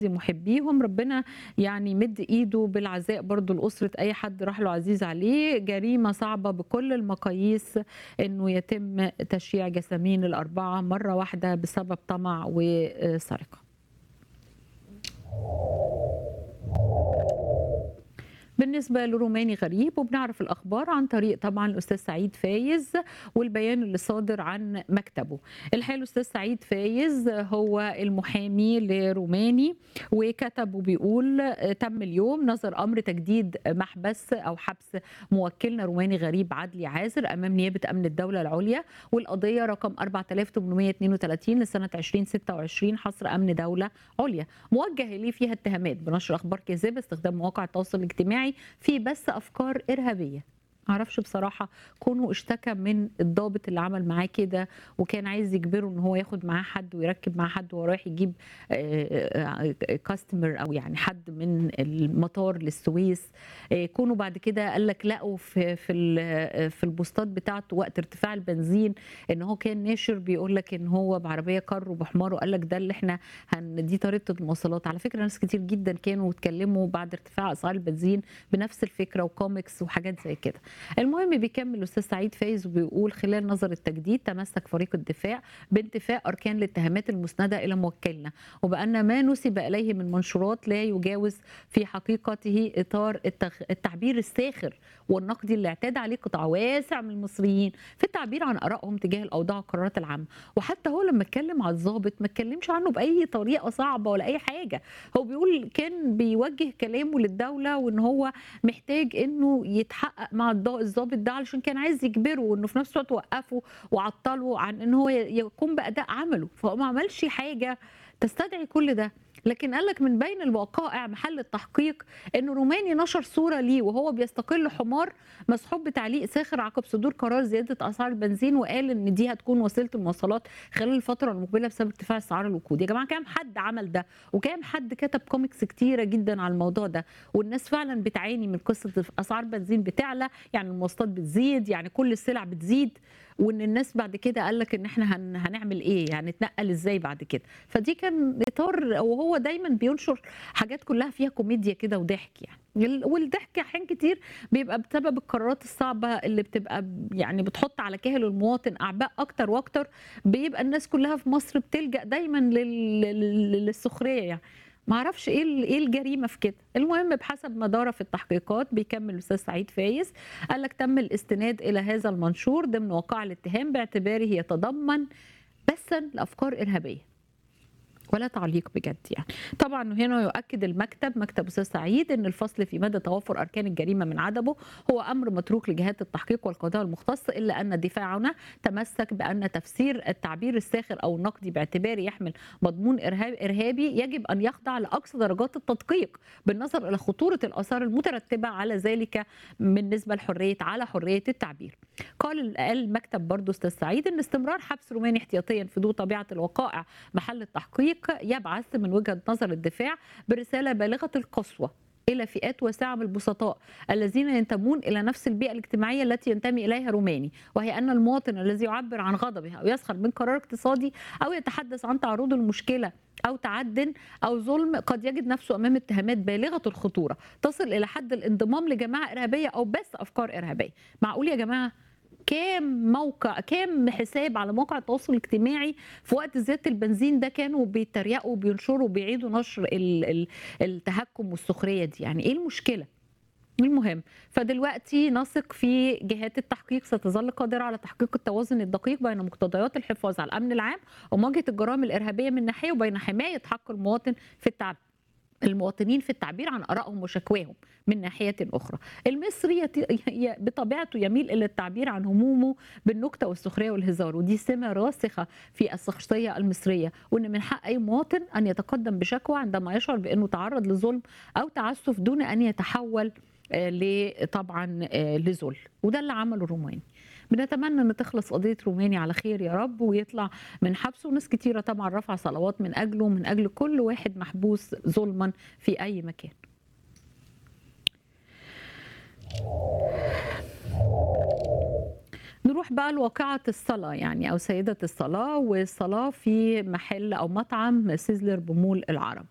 محبيهم ربنا يعني يمد ايده بالعزاء برضو لاسره اي حد راح له عزيز عليه جريمه صعبه بكل المقاييس انه يتم تشييع جسامين الاربعه مره واحده بسبب طمع وسرقه بالنسبة لروماني غريب وبنعرف الأخبار عن طريق طبعا الأستاذ سعيد فايز والبيان اللي صادر عن مكتبه الحقيقة الأستاذ سعيد فايز هو المحامي لروماني وكتب وبيقول تم اليوم نظر أمر تجديد محبس أو حبس موكلنا روماني غريب عدلي عازر أمام نيابة أمن الدولة العليا والقضية رقم 4832 لسنة 2026 حصر أمن دولة عليا موجه إليه فيها اتهامات بنشر أخبار كاذبة استخدام مواقع التواصل الاجتماعي في بث افكار ارهابيه معرفش بصراحة كونه اشتكى من الضابط اللي عمل معاه كده وكان عايز يجبره ان هو ياخد معاه حد ويركب معاه حد وهو رايح يجيب كاستمر او يعني حد من المطار للسويس كونه بعد كده قال لك لقوا في في في البوستات بتاعته وقت ارتفاع البنزين ان هو كان ناشر بيقول لك ان هو بعربيه كار وبحمار وقال لك ده اللي احنا هن دي طريقه المواصلات على فكره ناس كتير جدا كانوا اتكلموا بعد ارتفاع اسعار البنزين بنفس الفكره وكوميكس وحاجات زي كده المهم بيكمل الاستاذ سعيد فايز وبيقول خلال نظر التجديد تمسك فريق الدفاع بانتفاء اركان الاتهامات المسنده الى موكلنا وبان ما نسب اليه من منشورات لا يجاوز في حقيقته اطار التعبير الساخر والنقدي اللي اعتاد عليه قطاع واسع من المصريين في التعبير عن ارائهم تجاه الاوضاع والقرارات العامه وحتى هو لما اتكلم على الضابط ما اتكلمش عنه باي طريقه صعبه ولا اي حاجه هو بيقول كان بيوجه كلامه للدوله وان هو محتاج انه يتحقق مع الضابط ده علشان كان عايز يجبره وانه في نفس الوقت وقفه وعطله عن ان هو يقوم باداء عمله فهو ما عملش حاجه تستدعي كل ده لكن قال لك من بين الوقائع محل التحقيق ان روماني نشر صوره ليه وهو بيستقل حمار مسحوب بتعليق ساخر عقب صدور قرار زياده اسعار البنزين وقال ان دي هتكون وسيله المواصلات خلال الفتره المقبله بسبب ارتفاع اسعار الوقود يا جماعه كام حد عمل ده وكام حد كتب كوميكس كتيره جدا على الموضوع ده والناس فعلا بتعاني من قصه اسعار بنزين بتعلى يعني المواصلات بتزيد يعني كل السلع بتزيد وان الناس بعد كده قال لك ان احنا هن هنعمل ايه يعني نتنقل ازاي بعد كده فدي كان اطار وهو دايما بينشر حاجات كلها فيها كوميديا كده وضحك يعني والضحك احيان كتير بيبقى بسبب القرارات الصعبه اللي بتبقى يعني بتحط على كاهل المواطن اعباء اكتر واكتر بيبقى الناس كلها في مصر بتلجا دايما للسخريه يعني ما اعرفش ايه ايه الجريمه في كده المهم بحسب ما دار في التحقيقات بيكمل الاستاذ سعيد فايز قال لك تم الاستناد الى هذا المنشور ضمن وقائع الاتهام باعتباره يتضمن بثا لافكار ارهابيه ولا تعليق بجد يعني طبعا هنا يؤكد المكتب مكتب استاذ سعيد ان الفصل في مدى توافر اركان الجريمه من عدمه هو امر متروك لجهات التحقيق والقضاء المختص الا ان دفاعنا تمسك بان تفسير التعبير الساخر او النقدي باعتباره يحمل مضمون إرهاب ارهابي يجب ان يخضع لاقصى درجات التدقيق بالنظر الى خطوره الاثار المترتبه على ذلك بالنسبه لحريه على حريه التعبير. قال المكتب برضه استاذ سعيد ان استمرار حبس روماني احتياطيا في ضوء طبيعه الوقائع محل التحقيق يبعث من وجهه نظر الدفاع برساله بالغه القسوه الى فئات واسعه من البسطاء الذين ينتمون الى نفس البيئه الاجتماعيه التي ينتمي اليها روماني وهي ان المواطن الذي يعبر عن غضبه او يسخر من قرار اقتصادي او يتحدث عن تعرضه لمشكله او تعد او ظلم قد يجد نفسه امام اتهامات بالغه الخطوره تصل الى حد الانضمام لجماعه ارهابيه او بث افكار ارهابيه معقول يا جماعه كام موقع كام حساب على مواقع التواصل الاجتماعي في وقت زياده البنزين ده كانوا بيتريقوا وبينشروا وبيعيدوا نشر التهكم والسخريه دي يعني ايه المشكله المهم فدلوقتي نثق في جهات التحقيق ستظل قادره على تحقيق التوازن الدقيق بين مقتضيات الحفاظ على الامن العام ومواجهه الجرائم الارهابيه من ناحيه وبين حمايه حق المواطن في التعبير المواطنين في التعبير عن ارائهم وشكواهم من ناحيه اخرى. المصري بطبيعته يميل الى التعبير عن همومه بالنكته والسخريه والهزار ودي سمه راسخه في الشخصيه المصريه وان من حق اي مواطن ان يتقدم بشكوى عندما يشعر بانه تعرض لظلم او تعسف دون ان يتحول طبعا لذل وده اللي عمله الروماني. بنتمنى ان تخلص قضيه روماني على خير يا رب ويطلع من حبسه وناس كتيره طبعا رفع صلوات من اجله ومن اجل كل واحد محبوس ظلما في اي مكان نروح بقى لواقعة الصلاة يعني أو سيدة الصلاة والصلاة في محل أو مطعم سيزلر بمول العرب